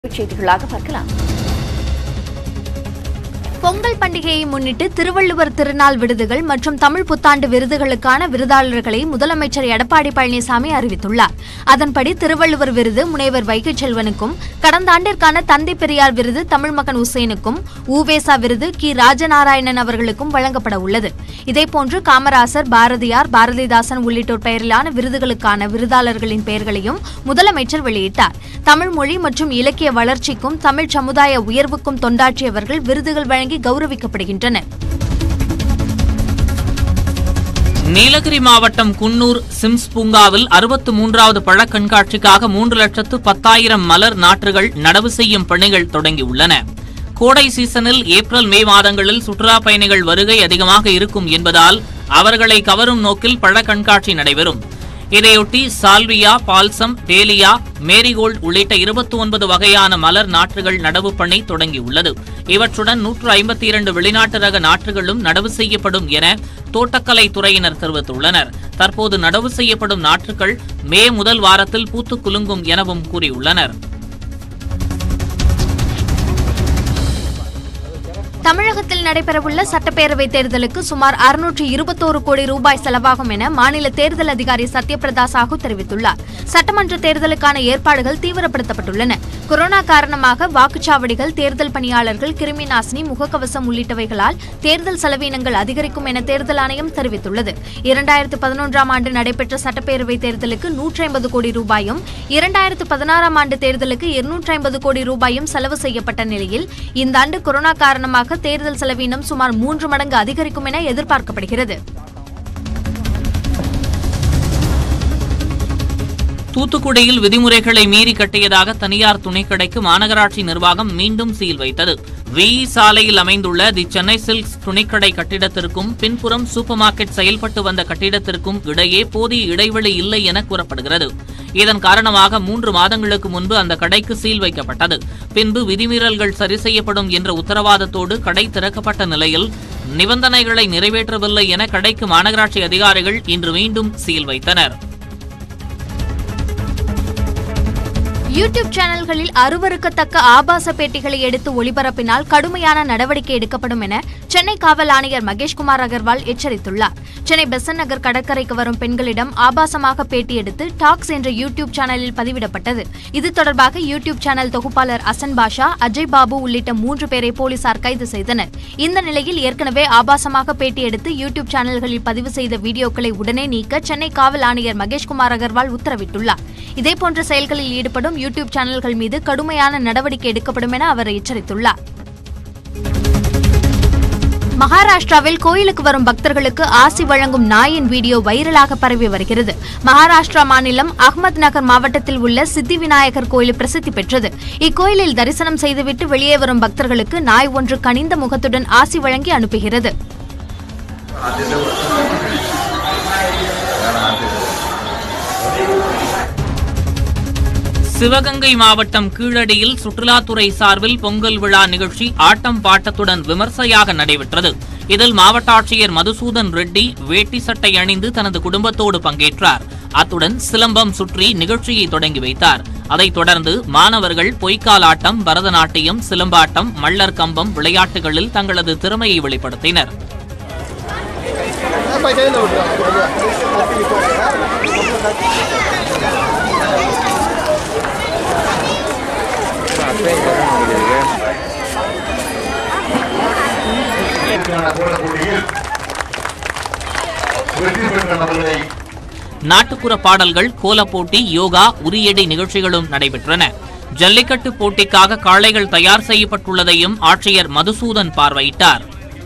செய்திகளாக பார்க்கலாம் பொங்கல் பண்டிகையை முன்னிட்டு திருவள்ளுவர் திருநாள் விருதுகள் மற்றும் தமிழ் புத்தாண்டு விருதுகளுக்கான விருதாளர்களை முதலமைச்சர் எடப்பாடி பழனிசாமி அறிவித்துள்ளார் அதன்படி திருவள்ளுவர் விருது முனைவர் வைகை செல்வனுக்கும் கடந்த ஆண்டிற்கான தந்தை பெரியார் விருது தமிழ் மகன் உசேனுக்கும் ஊவேசா விருது கி ராஜநாராயணன் அவர்களுக்கும் வழங்கப்பட உள்ளது இதேபோன்று காமராசர் பாரதியார் பாரதிதாசன் உள்ளிட்டோர் பெயரிலான விருதுகளுக்கான விருதாளர்களின் பெயர்களையும் முதலமைச்சர் வெளியிட்டார் தமிழ் மொழி மற்றும் இலக்கிய வளர்ச்சிக்கும் தமிழ் சமுதாய உயர்வுக்கும் தொண்டாற்றியவர்கள் விருதுகள் வழங்கி கௌரவிக்கப்படுகின்றனர் நீலகிரி மாவட்டம் குன்னூர் சிம்ஸ் பூங்காவில் அறுபத்து மூன்றாவது பழக் கண்காட்சிக்காக மூன்று லட்சத்து பத்தாயிரம் மலர் நாற்றுகள் நடவு செய்யும் பணிகள் தொடங்கியுள்ளன கோடை சீசனில் ஏப்ரல் மே மாதங்களில் சுற்றுலா பயணிகள் வருகை அதிகமாக இருக்கும் என்பதால் அவர்களை கவரும் நோக்கில் பழ கண்காட்சி நடைபெறும் இதையொட்டி சால்வியா பால்சம் டேலியா மேரிகோல்ட் உள்ளிட்ட இருபத்தி ஒன்பது வகையான மலர் நாற்றுகள் நடவு பணி தொடங்கியுள்ளது இவற்றுடன் நூற்று ஐம்பத்தி இரண்டு வெளிநாட்டு ரக நாற்றுகளும் நடவு செய்யப்படும் என தோட்டக்கலை துறையினர் தெரிவித்துள்ளனர் தற்போது நடவு செய்யப்படும் நாற்றுகள் மே முதல் வாரத்தில் பூத்து குலுங்கும் எனவும் கூறியுள்ளனர் தமிழகத்தில் நடைபெறவுள்ள சட்டப்பேரவை தேர்தலுக்கு சுமார் அறுநூற்று இருபத்தோரு கோடி ரூபாய் செலவாகும் என மாநில தேர்தல் அதிகாரி சத்யபிரதா சாஹூ தெரிவித்துள்ளார் சட்டமன்ற தேர்தலுக்கான ஏற்பாடுகள் தீவிரப்படுத்தப்பட்டுள்ளன கொரோனா காரணமாக வாக்குச்சாவடிகள் தேர்தல் பணியாளர்கள் கிருமி நாசினி முகக்கவசம் உள்ளிட்டவைகளால் தேர்தல் செலவினங்கள் அதிகரிக்கும் என தேர்தல் ஆணையம் தெரிவித்துள்ளது இரண்டாயிரத்து பதினொன்றாம் ஆண்டு நடைபெற்ற சட்டப்பேரவை தேர்தலுக்கு நூற்றி ஐம்பது கோடி ரூபாயும் இரண்டாயிரத்து பதினாறாம் ஆண்டு தேர்தலுக்கு இருநூற்றி ஐம்பது கோடி ரூபாயும் செலவு செய்யப்பட்ட நிலையில் இந்த ஆண்டு கொரோனா காரணமாக தேர்தல் செலவினம் சுமார் மூன்று மடங்கு அதிகரிக்கும் என எதிர்பார்க்கப்படுகிறது தூத்துக்குடியில் விதிமுறைகளை மீறி கட்டியதாக தனியார் துணிக்கடைக்கு மாநகராட்சி நிர்வாகம் மீண்டும் சீல் வைத்தது வி சாலையில் அமைந்துள்ள தி சென்னை சில்க்ஸ் துணிக்கடை கட்டிடத்திற்கும் பின்புறம் சூப்பர் மார்க்கெட் செயல்பட்டு வந்த கட்டிடத்திற்கும் இடையே போதிய இடைவெளி இல்லை என கூறப்படுகிறது இதன் காரணமாக மூன்று மாதங்களுக்கு முன்பு அந்த கடைக்கு சீல் வைக்கப்பட்டது பின்பு விதிமீறல்கள் சரி செய்யப்படும் என்ற உத்தரவாதத்தோடு கடை திறக்கப்பட்ட நிலையில் நிபந்தனைகளை நிறைவேற்றவில்லை என கடைக்கு மாநகராட்சி அதிகாரிகள் இன்று மீண்டும் சீல் வைத்தனர் யூடியூப் சேனல்களில் அருவருக்கத்தக்க ஆபாச பேட்டிகளை எடுத்து ஒளிபரப்பினால் கடுமையான நடவடிக்கை எடுக்கப்படும் என சென்னை காவல் ஆணையர் மகேஷ்குமார் அகர்வால் எச்சரித்துள்ளார் சென்னை பெசன் நகர் கடற்கரைக்கு வரும் பெண்களிடம் ஆபாசமாக பேட்டி எடுத்து டாக்ஸ் என்ற யூடியூப் சேனலில் பதிவிடப்பட்டது இது தொடர்பாக யூடியூப் சேனல் தொகுப்பாளர் அசன் பாஷா அஜய் பாபு உள்ளிட்ட மூன்று பேரை போலீசார் கைது செய்தனர் இந்த நிலையில் ஏற்கனவே ஆபாசமாக பேட்டி எடுத்து யூடியூப் சேனல்களில் பதிவு செய்த வீடியோக்களை உடனே நீக்க சென்னை காவல் ஆணையர் மகேஷ்குமார் அகர்வால் உத்தரவிட்டுள்ளார் இதேபோன்ற செயல்களில் ஈடுபடும் யூடியூப் சேனல்கள் மீது கடுமையான நடவடிக்கை எடுக்கப்படும் என அவர் எச்சரித்துள்ளார் மகாராஷ்டிராவில் கோயிலுக்கு வரும் பக்தர்களுக்கு ஆசி வழங்கும் நாயின் வீடியோ வைரலாக பரவி வருகிறது மகாராஷ்டிரா மாநிலம் அஹ்மத் நகர் மாவட்டத்தில் உள்ள சித்தி விநாயகர் கோயில் பிரசித்தி பெற்றது இக்கோயிலில் தரிசனம் செய்துவிட்டு வெளியே வரும் பக்தர்களுக்கு நாய் ஒன்று கனிந்த முகத்துடன் ஆசி வழங்கி அனுப்புகிறது சிவகங்கை மாவட்டம் கீழடியில் சுற்றுலாத்துறை சார்பில் பொங்கல் விழா நிகழ்ச்சி ஆட்டம் பாட்டத்துடன் விமர்சையாக நடைபெற்றது இதில் மாவட்ட ஆட்சியர் மதுசூதன் ரெட்டி வேட்டி சட்டை அணிந்து தனது குடும்பத்தோடு பங்கேற்றார் அத்துடன் சிலம்பம் சுற்றி நிகழ்ச்சியை தொடங்கி வைத்தார் அதைத் தொடர்ந்து மாணவர்கள் பொய்க்கால் ஆட்டம் பரதநாட்டியம் சிலம்பாட்டம் மள்ளர் கம்பம் விளையாட்டுகளில் தங்களது திறமையை வெளிப்படுத்தினர் போட்டியில் வெற்றி பெற்ற நபர்களை நாட்டுப்புற பாடல்கள் கோலப்போட்டி யோகா உரியடி நிகழ்ச்சிகளும் நடைபெற்றன ஜல்லிக்கட்டு போட்டிக்காக காளைகள் தயார் செய்யப்பட்டுள்ளதையும் ஆட்சியர் மதுசூதன் பார்வையிட்டார்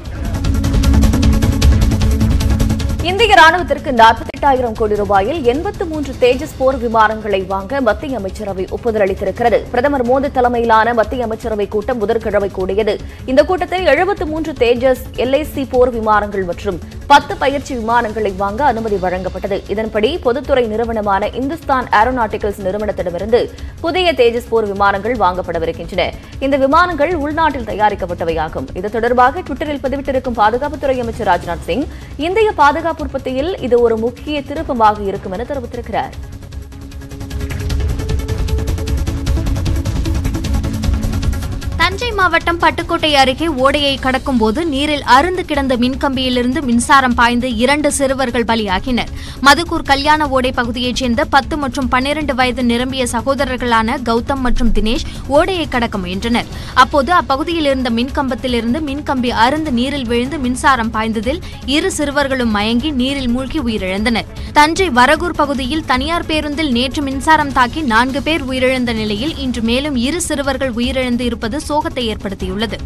இந்திய ராணுவத்திற்கு நாற்பத்தெட்டாயிரம் கோடி ரூபாயில் எண்பத்து மூன்று தேஜஸ் போர் விமானங்களை வாங்க மத்திய அமைச்சரவை ஒப்புதல் அளித்திருக்கிறது பிரதமர் மோடி தலைமையிலான மத்திய அமைச்சரவை கூட்டம் புதன்கிழமை கூடியது இந்த கூட்டத்தில் எழுபத்து மூன்று தேஜஸ் எல்ஐசி போர் விமானங்கள் மற்றும் பத்து பயிற்சி விமானங்களை வாங்க அனுமதி வழங்கப்பட்டது இதன்படி பொதுத்துறை நிறுவனமான இந்துஸ்தான் ஏரோநாட்டிக்கல்ஸ் நிறுவனத்திடமிருந்து புதிய தேஜஸ் போர் விமானங்கள் வாங்கப்படவிருக்கின்றன இந்த விமானங்கள் உள்நாட்டில் தயாரிக்கப்பட்டவையாகும் இது தொடர்பாக டுவிட்டரில் பதிவிட்டிருக்கும் பாதுகாப்புத்துறை அமைச்சர் ராஜ்நாத் சிங் இந்திய பாதுகாப்பு உற்பத்தியில் இது ஒரு முக்கிய திருப்பமாக இருக்கும் என தெரிவித்திருக்கிறார் மாவட்டம் பட்டுக்கோட்டை அருகே ஓடையை கடக்கும் போது நீரில் அருந்து கிடந்த மின்கம்பியிலிருந்து மின்சாரம் பாய்ந்து இரண்டு சிறுவர்கள் பலியாகினர் மதுக்கூர் கல்யாண ஓடை பகுதியைச் சேர்ந்த பத்து மற்றும் பன்னிரண்டு வயது நிரம்பிய சகோதரர்களான கௌதம் மற்றும் தினேஷ் ஓடையை கடக்க முயன்றனர் அப்போது அப்பகுதியில் இருந்த மின்கம்பத்திலிருந்து மின்கம்பி அருந்து நீரில் விழுந்து மின்சாரம் பாய்ந்ததில் இரு சிறுவர்களும் மயங்கி நீரில் மூழ்கி உயிரிழந்தனர் தஞ்சை வரகூர் பகுதியில் தனியார் பேருந்தில் நேற்று மின்சாரம் தாக்கி நான்கு பேர் உயிரிழந்த நிலையில் இன்று மேலும் இரு சிறுவர்கள் உயிரிழந்து இருப்பது சோகத்தை ஏற்படுத்தியுள்ளது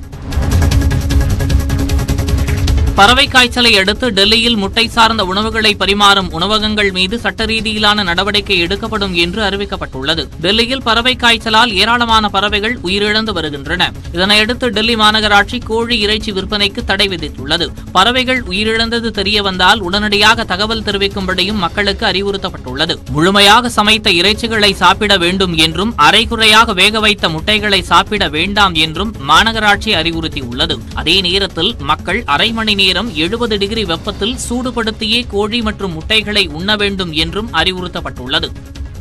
பறவை காய்ச்சலை அடுத்து டெல்லியில் முட்டை சார்ந்த உணவுகளை பரிமாறும் உணவகங்கள் மீது சட்ட ரீதியிலான நடவடிக்கை எடுக்கப்படும் என்று அறிவிக்கப்பட்டுள்ளது டெல்லியில் பறவை காய்ச்சலால் ஏராளமான பறவைகள் உயிரிழந்து வருகின்றன இதனையடுத்து டெல்லி மாநகராட்சி கோழி இறைச்சி விற்பனைக்கு தடை விதித்துள்ளது பறவைகள் உயிரிழந்தது தெரிய வந்தால் உடனடியாக தகவல் தெரிவிக்கும்படியும் மக்களுக்கு அறிவுறுத்தப்பட்டுள்ளது முழுமையாக சமைத்த இறைச்சிகளை சாப்பிட வேண்டும் என்றும் அரைகுறையாக வேக வைத்த முட்டைகளை சாப்பிட வேண்டாம் என்றும் மாநகராட்சி அறிவுறுத்தியுள்ளது அதே நேரத்தில் மக்கள் அரை மணி நேரம் எழுபது டிகிரி வெப்பத்தில் சூடுபடுத்தியே கோழி மற்றும் முட்டைகளை உண்ண வேண்டும் என்றும் அறிவுறுத்தப்பட்டுள்ளது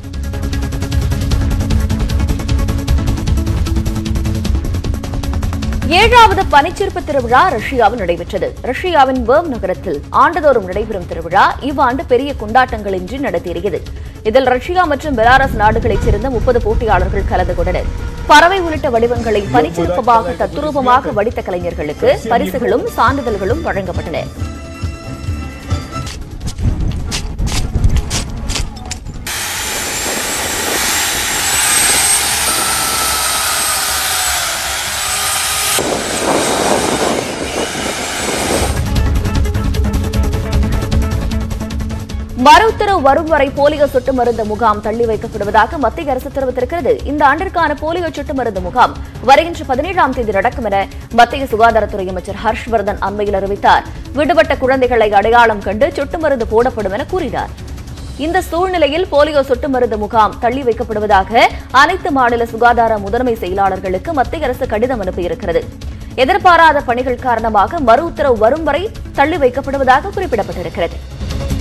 ஏழாவது பனிச்சீர்ப்பு திருவிழா ரஷ்யாவில் நடைபெற்றது ரஷ்யாவின் பேர்ம் நகரத்தில் ஆண்டுதோறும் நடைபெறும் திருவிழா இவ்வாண்டு பெரிய கொண்டாட்டங்களின்றி நடத்தேறியது இதில் ரஷ்யா மற்றும் பெலாரஸ் நாடுகளைச் சேர்ந்த முப்பது போட்டியாளர்கள் கலந்து கொண்டனர் பறவை உள்ளிட்ட வடிவங்களை பனிச்சிற்பமாக தத்துரூபமாக வடித்த கலைஞர்களுக்கு பரிசுகளும் சான்றிதழ்களும் வழங்கப்பட்டன மறு உத்தரவு வரும் வரை போலியோ சொட்டு மருந்து முகாம் தள்ளி வைக்கப்படுவதாக மத்திய அரசு தெரிவித்திருக்கிறது இந்த ஆண்டிற்கான போலியோ சொட்டு மருந்து முகாம் வருகின்ற பதினேழாம் தேதி நடக்கும் என மத்திய சுகாதாரத்துறை அமைச்சர் ஹர்ஷ்வர்தன் அண்மையில் அறிவித்தார் விடுபட்ட குழந்தைகளை அடையாளம் கண்டு சொட்டு மருந்து போடப்படும் என கூறினார் இந்த சூழ்நிலையில் போலியோ சொட்டு மருந்து முகாம் தள்ளி வைக்கப்படுவதாக அனைத்து மாநில சுகாதார முதன்மை செயலாளர்களுக்கு மத்திய அரசு கடிதம் அனுப்பியிருக்கிறது எதிர்பாராத பணிகள் காரணமாக மறு உத்தரவு வரும் வரை தள்ளி வைக்கப்படுவதாக குறிப்பிடப்பட்டிருக்கிறது